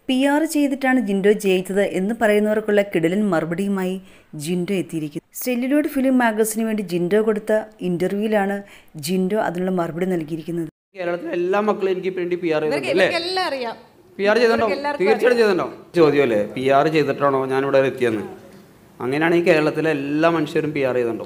P R ചെയ്തിട്ടാണ് ജിൻഡോ ജയിച്ചത് എന്ന് പറയുന്നവർക്കുള്ള കിടലൻ മറുപടിയുമായി ജിൻഡോ എത്തിയിരിക്കുന്നു സെല്ലുലോഡ് ഫിലിം മാഗസിന് വേണ്ടി ജിൻഡോ കൊടുത്ത ഇന്റർവ്യൂവിലാണ് ജിൻഡോ അതിനുള്ള മറുപടി നൽകിയിരിക്കുന്നത് കേരളത്തിലെ എല്ലാ മക്കളും എനിക്ക് വേണ്ടി പി ആർ ഇവർക്ക് ചെയ്തിട്ടുണ്ട് അല്ലേ ഇവർക്കെല്ലാം അറിയാം പി ആർ ചെയ്തിട്ടുണ്ടോ തീർച്ചയായിട്ടും ചെയ്തിട്ടുണ്ടോ ചോദ്യമല്ലേ പി ആർ ചെയ്തിട്ടാണോ ഞാനിവിടെ വരെ എത്തിയെന്ന് അങ്ങനെയാണെങ്കിൽ കേരളത്തിലെ എല്ലാ മനുഷ്യരും പി ആർ ചെയ്തിട്ടുണ്ടോ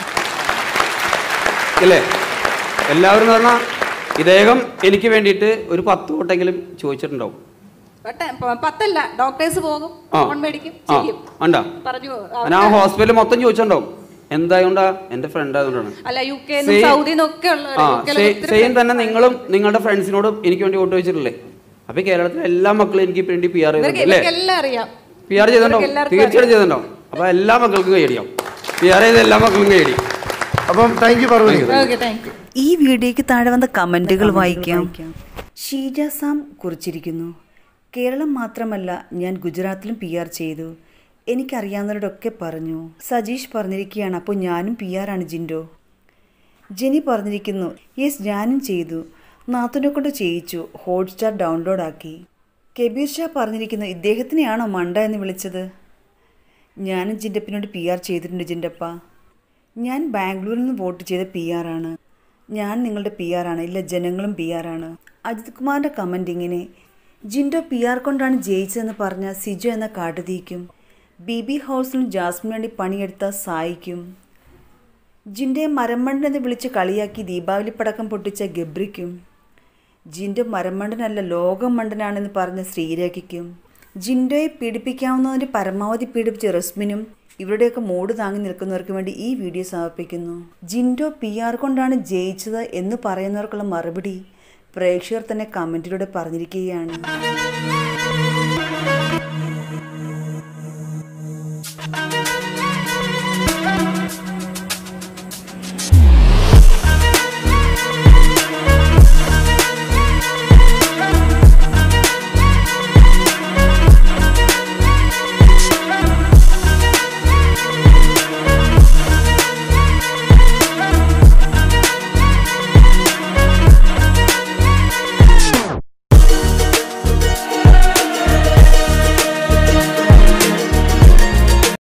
ഇല്ലേ എല്ലാവരും എന്ന് പറഞ്ഞാൽ ഇദ്ദേഹം എനിക്ക് വേണ്ടിയിട്ട് ഒരു പത്ത് വട്ടെങ്കിലും ചോദിച്ചിട്ടുണ്ടാവും പട്ട- പ- പത്തല്ല ഡോക്ടേഴ്സ് പോകും ആ. ഫോൺ മേടിക്കും ആ ചെയ്യും ഉണ്ടോ പറഞ്ഞു ഞാൻ ആ ഹോസ്പിറ്റലിൽ മൊത്തം ചോദിച്ചിട്ടുണ്ടാവും എന്തായോണ്ടാ എൻ്റെ ഫ്രണ്ട് ആയതുകൊണ്ടാണ് അല്ല യു കെ സെയിം- സൗദി നിന്നൊക്കെ ഉള്ളവര് ആ യു കെയിലെ സെയിം- ഒത്തിരി സെയിം തന്നെ നിങ്ങളും നിങ്ങളുടെ ഫ്രണ്ട്സിനോടും എനിക്ക് വേണ്ടി വോട്ട് വെച്ചിട്ടില്ലേ അപ്പൊ ഈ കേരളത്തിലെ എല്ലാ മക്കളും എനിക്ക് വേണ്ടി പി ആർ ഇവർക്ക് ചെയ്തിട്ടുണ്ട് അല്ലേ ഇവർക്കെല്ലാം അറിയാം പി ആർ ചെയ്തിട്ടുണ്ടോ ഇവർക്ക് എല്ലാവർക്കും തീർച്ചയായിട്ടും ചെയ്തിട്ടുണ്ടോ അപ്പൊ എല്ലാ മക്കൾക്കും കൈയടിയാം പി ആർ ചെയ്ത എല്ലാ മക്കൾക്കും കൈയടിയും അപ്പം താങ്ക് യു പറഞ്ഞു ഓക്കെ താങ്ക് യു ഈ വീഡിയോയ്ക്ക് താഴെ വന്ന കമന്റുകൾ വായിക്കാം ഷീജ സാം കുറിച്ചിരിക്കുന്നു കേരളം മാത്രമല്ല ഞാൻ ഗുജറാത്തിലും പി ആർ ചെയ്തു എനിക്കറിയാവുന്നവരോടൊക്കെ പറഞ്ഞു സജീഷ് പറഞ്ഞിരിക്കുകയാണ് അപ്പോൾ ഞാനും പി ആർ ആണ് ജിൻഡോ ജെനി പറഞ്ഞിരിക്കുന്നു യെസ് ഞാനും ചെയ്തു നാത്തുനെ കൊണ്ട് ചെയ്യിച്ചു ഹോട്ട്സ്റ്റാർ ഡൗൺലോഡ് ആക്കി കബീർ ഷാ പറഞ്ഞിരിക്കുന്നു ഇദ്ദേഹത്തിനെയാണോ മണ്ട എന്ന് വിളിച്ചത് ഞാനും ജിൻഡപ്പിനോട് പി ആർ ചെയ്തിട്ടുണ്ട് ജിൻഡപ്പ ഞാൻ ബാംഗ്ലൂരിൽ നിന്ന് വോട്ട് ചെയ്ത പി ആർ ആണ് ഞാൻ നിങ്ങളുടെ പി ആർ ആണ് ഇല്ല ജനങ്ങളും പി ആർ ആണ് അജിത് കുമാറിൻ്റെ കമൻ്റ് ഇങ്ങനെ ജിൻഡോ പി ആർ കൊണ്ടാണ് ജയിച്ചതെന്ന് പറഞ്ഞ സിജു എന്ന കാട്ടുതീക്കും ബി ബി ഹൗസിന് ജാസ്മിന് വേണ്ടി പണിയെടുത്ത സായിക്കും ജിൻ്റെ മരമണ്ടൻ എന്ന് വിളിച്ച് കളിയാക്കി ദീപാവലി പടക്കം പൊട്ടിച്ച ഗബ്രിക്കും ജിൻ്റെ മരമണ്ടനല്ല ലോകം മണ്ടനാണെന്ന് പറഞ്ഞ ശ്രീരേഖയ്ക്കും ജിൻഡോയെ പീഡിപ്പിക്കാവുന്നതിൻ്റെ പരമാവധി പീഡിപ്പിച്ച റസ്മിനും ഇവരുടെയൊക്കെ മൂട് താങ്ങി നിൽക്കുന്നവർക്ക് വേണ്ടി ഈ വീഡിയോ സമർപ്പിക്കുന്നു ജിൻഡോ പി ആർ കൊണ്ടാണ് ജയിച്ചത് എന്ന് പറയുന്നവർക്കുള്ള മറുപടി പ്രേക്ഷകർ തന്നെ കമൻറ്റിലൂടെ പറഞ്ഞിരിക്കുകയാണ്